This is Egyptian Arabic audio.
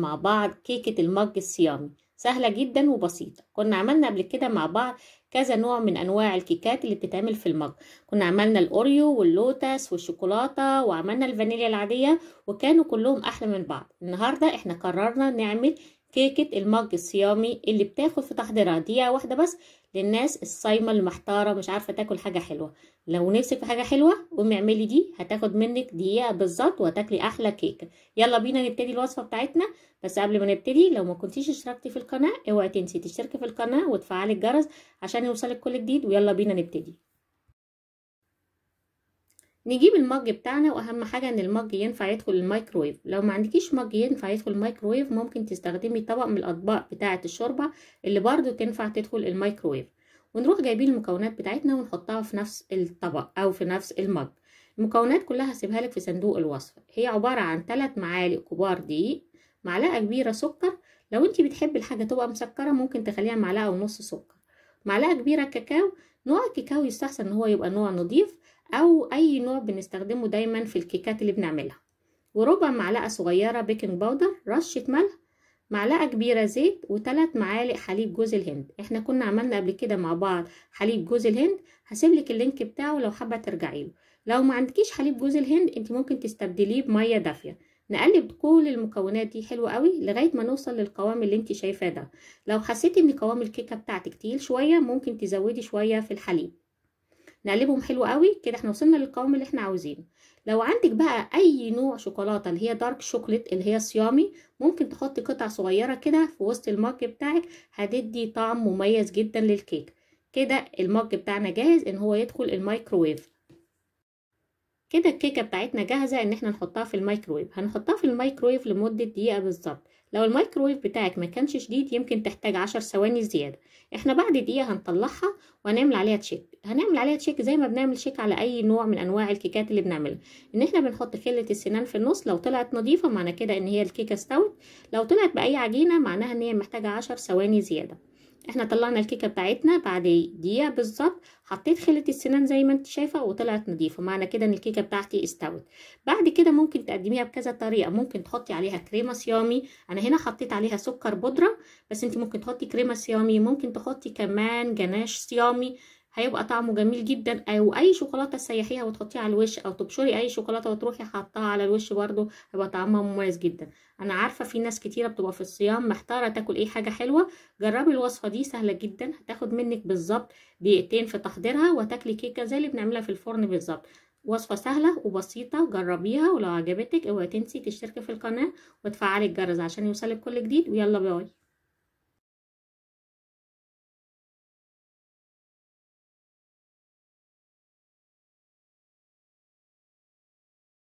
مع بعض كيكة المج الصيامي سهلة جدا وبسيطة كنا عملنا قبل كده مع بعض كذا نوع من انواع الكيكات اللي بتتعمل في المج كنا عملنا الاوريو واللوتس والشوكولاته وعملنا الفانيليا العاديه وكانوا كلهم احلى من بعض النهارده احنا قررنا نعمل كيكة المج الصيامي اللي بتاخد في تحضيرها دقيقة واحدة بس للناس الصايمة المحتارة مش عارفة تاكل حاجة حلوة لو نفسك في حاجة حلوة قومي اعملي دي هتاخد منك دقيقة بالظبط وهتاكلي أحلى كيكة يلا بينا نبتدي الوصفة بتاعتنا بس قبل ما نبتدي لو ما كنتيش اشتركتي في القناة اوعي تنسي تشتركي في القناة وتفعلي الجرس عشان يوصلك كل جديد ويلا بينا نبتدي نجيب المج بتاعنا واهم حاجه ان المج ينفع يدخل الميكرويف لو ما عندكيش مج ينفع يدخل الميكرويف ممكن تستخدمي طبق من الاطباق بتاعه الشوربه اللي برضو تنفع تدخل الميكرويف ونروح جايبين المكونات بتاعتنا ونحطها في نفس الطبق او في نفس المج المكونات كلها هسيبها لك في صندوق الوصفه هي عباره عن 3 معالق كبار دقيق معلقه كبيره سكر لو انت بتحبي الحاجه تبقى مسكره ممكن تخليها معلقه ونص سكر معلقه كبيره كاكاو نوع الكاكاو يستحسن ان هو يبقى نوع نظيف او اي نوع بنستخدمه دايما في الكيكات اللي بنعملها وربع معلقه صغيره بيكنج باودر رشه ملح معلقه كبيره زيت وثلاث معالق حليب جوز الهند احنا كنا عملنا قبل كده مع بعض حليب جوز الهند هسيب لك اللينك بتاعه لو حابه ترجعي له لو ما عندكيش حليب جوز الهند انت ممكن تستبدليه بميه دافيه نقلب كل المكونات دي حلوة قوي لغاية ما نوصل للقوام اللي انت شايفاه ده لو حسيتي ان قوام الكيكة بتاعتك تقيل شوية ممكن تزودي شوية في الحليب نقلبهم حلو قوي كده احنا وصلنا للقوام اللي احنا عاوزينه لو عندك بقى اي نوع شوكولاته اللي هي دارك شوكليت اللي هي صيامي ممكن تحطي قطع صغيره كده في وسط المج بتاعك هتدي طعم مميز جدا للكيك كده المج بتاعنا جاهز ان هو يدخل الميكروويف كده الكيكه بتاعتنا جاهزه ان احنا نحطها في الميكروويف هنحطها في الميكروويف لمده دقيقه بالظبط لو الميكروويف بتاعك ما كانش شديد يمكن تحتاج عشر ثواني زياده احنا بعد دقيقه هنطلعها وهنعمل عليها تشيك هنعمل عليها تشيك زي ما بنعمل تشيك على اي نوع من انواع الكيكات اللي بنعملها ان احنا بنحط خله السنان في النص لو طلعت نظيفه معنى كده ان هي الكيكه استوت لو طلعت باي عجينه معناها ان هي محتاجه عشر ثواني زياده احنا طلعنا الكيكه بتاعتنا بعد دقيقه بالظبط حطيت خله السنان زي ما انت شايفه وطلعت نظيفه معنى كده ان الكيكه بتاعتي استوت بعد كده ممكن تقدميها بكذا طريقه ممكن تحطي عليها كريمه صيامي انا هنا حطيت عليها سكر بودره بس انت ممكن تحطي كريمه صيامي ممكن تحطي كمان جناش صيامي هيبقى طعمه جميل جدا او اي شوكولاته تسيحيها وتحطيها على الوش او تبشري اي شوكولاته وتروحي حاطاها على الوش برضو هيبقى طعمها مميز جدا انا عارفه في ناس كتيره بتبقى في الصيام محتاره تاكل ايه حاجه حلوه جربي الوصفه دي سهله جدا هتاخد منك بالظبط دقيقتين في تحضيرها وتاكلي كيكه زي اللي بنعملها في الفرن بالظبط وصفة سهلة وبسيطة جربيها ولو عجبتك اوعي تنسي تشتركي في القناة وتفعلي الجرس عشان يوصلك كل جديد ويلا باي